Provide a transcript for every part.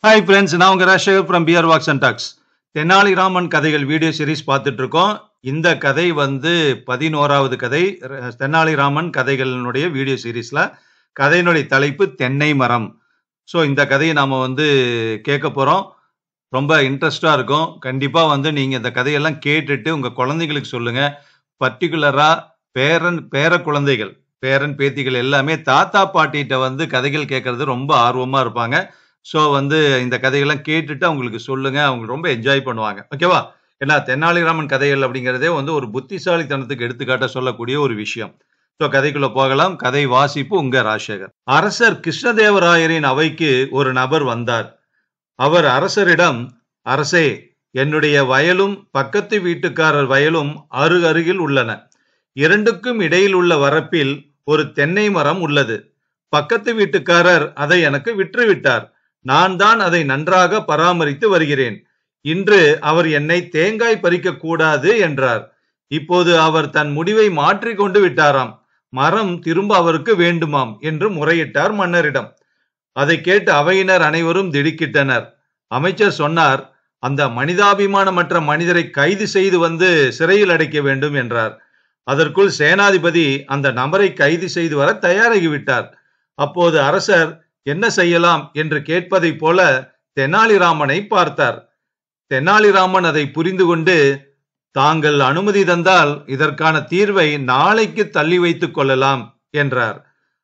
hi friends நான் உங்க Rajasekhar from peer walks and talks Tenali Raman கதைகள் வீடியோ சீரிஸ் பார்த்துட்டு இருக்கோம் இந்த கதை வந்து பதினோராவது கதை ர- தெனாலிராமன் கதைகளினுடைய வீடியோ சீரிஸ்ல கதையினுடைய தலைப்பு தென்னை மரம் ஸோ இந்த கதையை நாம வந்து கேட்க போறோம் ரொம்ப இன்ட்ரெஸ்டா இருக்கும் கண்டிப்பா வந்து நீங்க இந்த கதையெல்லாம் கேட்டுட்டு உங்க குழந்தைகளுக்கு சொல்லுங்க பர்டிகுலரா பேரன் பேர குழந்தைகள் பேரன் பேத்திகள் எல்லாமே தாத்தா பாட்டிகிட்ட வந்து கதைகள் கேட்கறது ரொம்ப ஆர்வமா இருப்பாங்க ஸோ வந்து இந்த கதைகள்லாம் கேட்டுட்டு அவங்களுக்கு சொல்லுங்க அவங்க ரொம்ப என்ஜாய் பண்ணுவாங்க ஓகேவா ஏன்னா தெனாலிராமன் கதைகள் அப்படிங்கிறதே வந்து ஒரு புத்திசாலித்தனத்துக்கு எடுத்துக்காட்ட சொல்லக்கூடிய ஒரு விஷயம் ஸோ கதைக்குள்ள போகலாம் கதை வாசிப்பு உங்க ராஜசேகர் அரசர் கிருஷ்ணதேவராயரின் அவைக்கு ஒரு நபர் வந்தார் அவர் அரசரிடம் அரசே என்னுடைய வயலும் பக்கத்து வீட்டுக்காரர் வயலும் அரு அருகில் உள்ளன இரண்டுக்கும் இடையில் உள்ள வரப்பில் ஒரு தென்னை மரம் உள்ளது பக்கத்து வீட்டுக்காரர் அதை எனக்கு விற்றுவிட்டார் நான் தான் அதை நன்றாக பராமரித்து வருகிறேன் இன்று அவர் என்னை தேங்காய் பறிக்க கூடாது என்றார் இப்போது அவர் தன் முடிவை மாற்றிக் கொண்டு விட்டாராம் மரம் திரும்ப அவருக்கு வேண்டுமாம் என்று முறையிட்டார் மன்னரிடம் அதை கேட்டு அவையினர் அனைவரும் திடுக்கிட்டனர் அமைச்சர் சொன்னார் அந்த மனிதாபிமானமற்ற மனிதரை கைது செய்து வந்து சிறையில் அடைக்க வேண்டும் என்றார் அதற்குள் சேனாதிபதி அந்த நபரை கைது செய்து வர தயாராகிவிட்டார் அப்போது அரசர் என்ன செய்யலாம் என்று கேட்பதைப் போல தெனாலிராமனை பார்த்தார் தெனாலிராமன் அதை புரிந்து கொண்டு தாங்கள் அனுமதி தந்தால் இதற்கான தீர்வை நாளைக்கு தள்ளி வைத்துக் கொள்ளலாம் என்றார்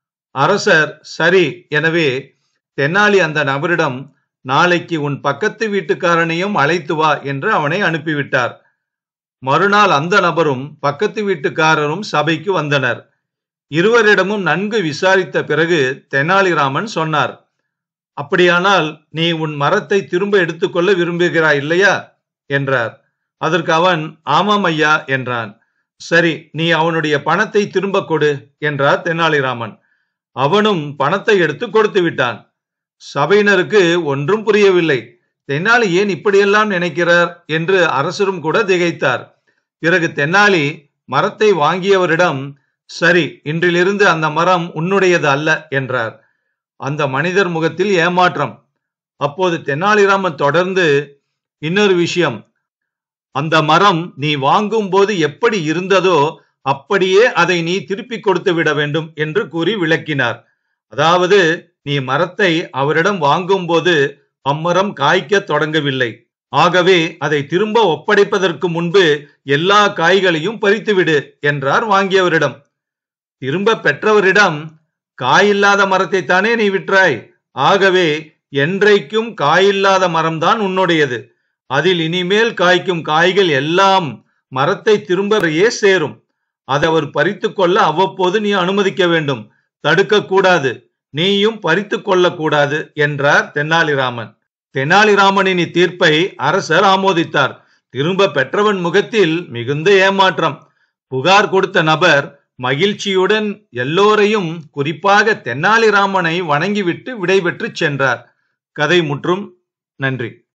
அரசர் சரி எனவே தெனாலி அந்த நபரிடம் நாளைக்கு உன் பக்கத்து வீட்டுக்காரனையும் அழைத்து வா என்று அவனை அனுப்பிவிட்டார் மறுநாள் அந்த நபரும் பக்கத்து வீட்டுக்காரரும் சபைக்கு வந்தனர் இருவரிடமும் நன்கு விசாரித்த பிறகு தெனாலிராமன் சொன்னார் அப்படியானால் நீ உன் மரத்தை திரும்ப எடுத்துக்கொள்ள விரும்புகிறாய் இல்லையா என்றார் அதற்கு அவன் ஆமாம் ஐயா என்றான் சரி நீ அவனுடைய பணத்தை திரும்ப கொடு என்றார் தெனாலிராமன் அவனும் பணத்தை எடுத்து கொடுத்து விட்டான் சபையினருக்கு ஒன்றும் புரியவில்லை தென்னாலி ஏன் இப்படியெல்லாம் நினைக்கிறார் என்று அரசரும் கூட திகைத்தார் பிறகு தென்னாலி மரத்தை வாங்கியவரிடம் சரி இன்றிலிருந்து அந்த மரம் உன்னுடையது அல்ல என்றார் அந்த மனிதர் முகத்தில் ஏமாற்றம் அப்போது தெனாலிராமன் தொடர்ந்து இன்னொரு விஷயம் அந்த மரம் நீ வாங்கும் போது எப்படி இருந்ததோ அப்படியே அதை நீ திருப்பி கொடுத்து விட வேண்டும் என்று கூறி விளக்கினார் அதாவது நீ மரத்தை அவரிடம் வாங்கும்போது அம்மரம் காய்க்க தொடங்கவில்லை ஆகவே அதை திரும்ப ஒப்படைப்பதற்கு முன்பு எல்லா காய்களையும் பறித்துவிடு என்றார் வாங்கியவரிடம் திரும்ப பெற்றவரிடம் காயில்லாத மரத்தை தானே நீ விற்றாய் ஆகவே என்றைக்கும் காயில்லாத மரம்தான் உன்னுடையது அதில் இனிமேல் காய்க்கும் காய்கள் எல்லாம் மரத்தை திரும்பவே சேரும் அதை அவர் பறித்து கொள்ள அவ்வப்போது நீ அனுமதிக்க வேண்டும் தடுக்க கூடாது நீயும் பறித்து கொள்ளக்கூடாது என்றார் தெனாலிராமன் தெனாலிராமனின் இத்தீர்ப்பை அரசர் ஆமோதித்தார் திரும்ப பெற்றவன் முகத்தில் மிகுந்த ஏமாற்றம் புகார் கொடுத்த நபர் மகிழ்ச்சியுடன் எல்லோரையும் குறிப்பாக தெனாலிராமனை வணங்கிவிட்டு விடைபெற்று சென்றார் கதை முற்றும் நன்றி